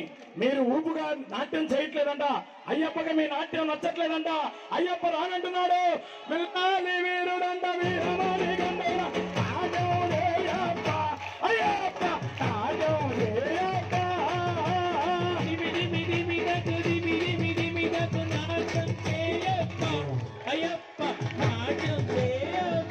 మీరు ఊపుగా నాట్యం చేయట్లేదంట అయ్యప్పకి మీ నాట్యం నచ్చట్లేదంట అయ్యప్ప రానంటున్నాడు మిల్లాలి వీరుడంట వీరమాలి గండయ్య. తాజం లేయప్ప, అయ్యప్ప, తాజం లేయప్ప. దిమి దిమి దిమి దకు దిమి దిమి దిమి దకు నాట్యం చేయప్ప అయ్యప్ప నాట్యం చేయప్ప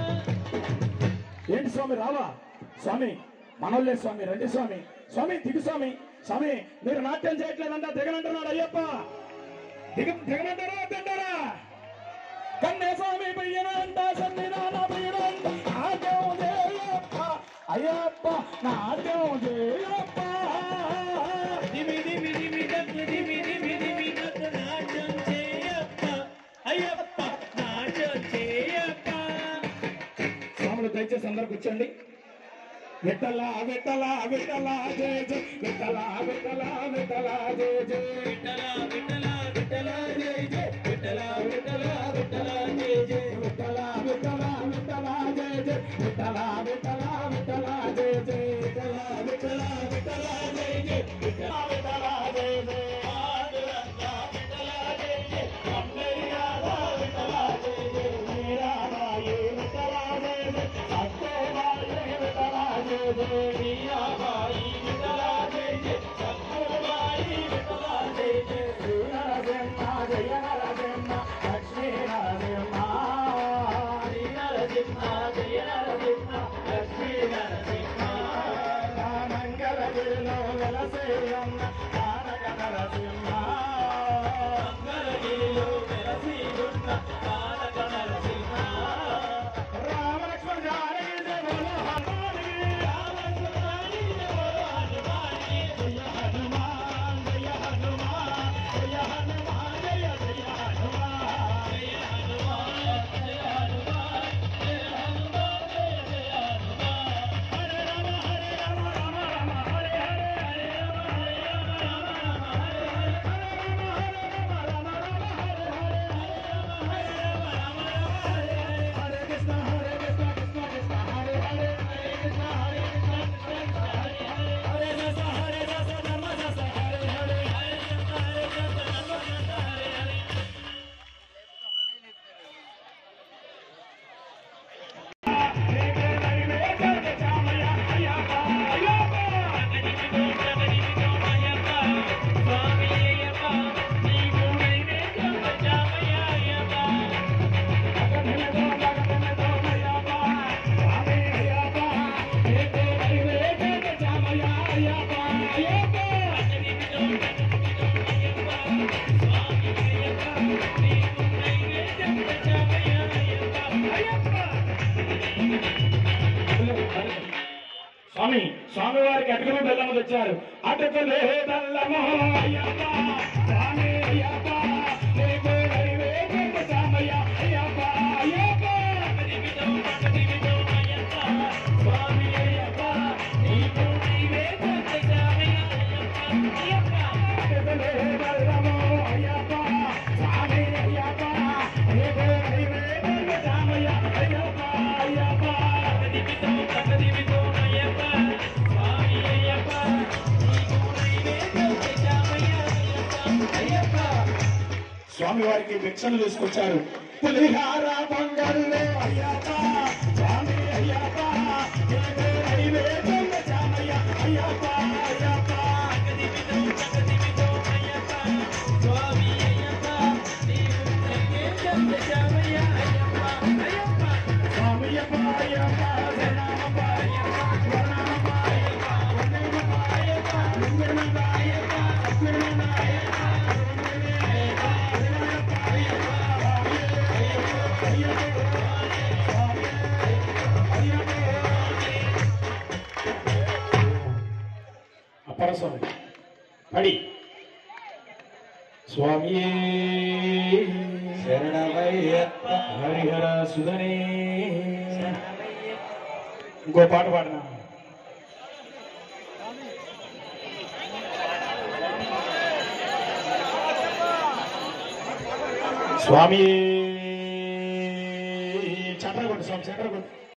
ఏంటి స్వామి రావా స్వామి మనోళ్ళే స్వామి రండి స్వామి స్వామి దిగు స్వామి స్వామి మీరు నాట్యం చేయట్లేదంట దిగనంటున్నాడు అయ్యప్ప దిగ దిగనంటారా తింటారా కన్నే స్వామి పయ్యనంట సన్నిధాన పయ్యనంట నాట్యం చేయప్ప అయ్యప్ప నాట్యం చేయప్ప దిమి దిమి దిమి దకు దిమి దిమి దిమి దకు నాట్యం చేయప్ప అయ్యప్ప నాట్యం చేయప్ప స్వాములు దయచేసి అందరు కూర్చోండి విట్టల విట్టల విట్టల జయ జయ విట్టల విట్టల విట్టల జయ జయ విఠల విఠల విఠల జయ జయ విఠల విఠల విఠల జయ జయ విట్టల విట్టల విట్టల జయ జయ విట్టల విట్టల విట్టల జయ జయ విట్టల విట్టల విట్టల జయ జయ విట్టల విట్టల జయ జయ పాండురంగ విఠల జయ జయ అమ్మయ్యాల విట్టల జయ జయ మీరాబాయి విట్టల జయ జయ సత్యబాయి విట్టల జయ జయ మీరాబాయి విఠల జయ జయ సత్తుబాయి విఠల జయ జయ శ్రీ నరసింహ జయ నరసింహ లక్ష్మీ నరసింహ శ్రీ నరసింహ జయ నరసింహ లక్ష్మీ నరసింహ మంగళగిరిలో వెలసేయన్న తారక నరసింహ మంగళగిరిలో వెలసి ఉన్న తారక నరసింహ రామలక్ష్మణ జానకి జగల హనుమాని రామచంద్రాని జయ హనుమాని జయ హనుమాన్ జయ హనుమాన్ జయ హనుమాన్ జయ జయ హనుమాన్ జయ హనుమాన్ జయ హనుమాన్ జయ హనుమాన్ జయ జయ హనుమాన్ హరే రామ హరే రామ రామ రామ హరే హరే హరే రామ హరే రామ రామ రామ హరే హరే హరే రామ హరే రామ రామ రామ హరే హరే హరే కృష్ణ హరే కృష్ణ కృష్ణ కృష్ణ హరే హరే హరే కృష్ణ హరే కృష్ణ కృష్ణ కృష్ణ హరే హరే హరే దశ హరే దశ ధర్మ దశ హరే హరే హరే కృష్ణ హరే కృష్ణ ధర్మ దశ హరే హరే స్వామి స్వామి వారికి అటుకులు బెల్లము తెచ్చారు అటుకులే బెల్లము అయ్యప్ప స్వామి అయ్యప్ప నీకు నైవేద్యం సామయ్య అయ్యప్ప అయ్యప్ప అటుకులే బెల్లము అయ్యప్ప స్వామి అయ్యప్ప నీకు నైవేద్యం సామయ్య అయ్యప్ప అయ్యప్ప స్వామి వారికి భిక్షలు తీసుకొచ్చారు పులిహార పొంగల్లో అయ్యప్ప స్వామి అయ్యప్ప నీకు నైవేద్యం చామయ్య అయ్యప్ప అయ్యప్ప స్వామి అయ్యప్ప అయ్యప్ప శరణమప్ప అయ్యప్ప స్వర్ణమప్ప అయ్యప్ప వందనమప్ప అయ్యప్ప లింగనమప్ప అయ్యప్ప సత్యనమప్ప అయ్యప్ప అయ్యప్ప అయ్యప్ప అయ్యప్ప అయ్యప్ప అప్పర స్వామి పడి స్వామి శరణమయ్యప్ప హరిహర సుధనే ఇంకో పాట పాడినా స్వామి చంద్రగొండ స్వామి చంద్రగొండ